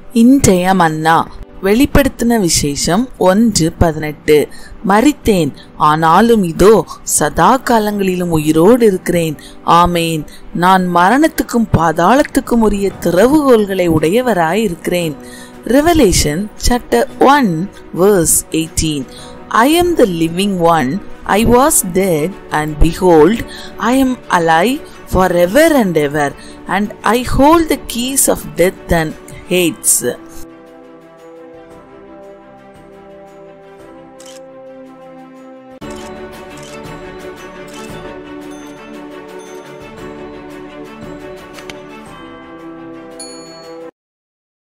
இன்றைய மன்னா வெளிப்படுத்தின விசேஷம் ஒன்று பதினெட்டு மரித்தேன் ஆனாலும் இதோ சதா காலங்களிலும் உயிரோடு இருக்கிறேன் ஆமேன் நான் மரணத்துக்கும் பாதாளத்துக்கும் உரிய திறவுகோள்களை உடையவராய் இருக்கிறேன் Revelation chapter 1 verse 18 I am the living one I was dead and behold I am alive forever and ever and I hold the keys of death and Hades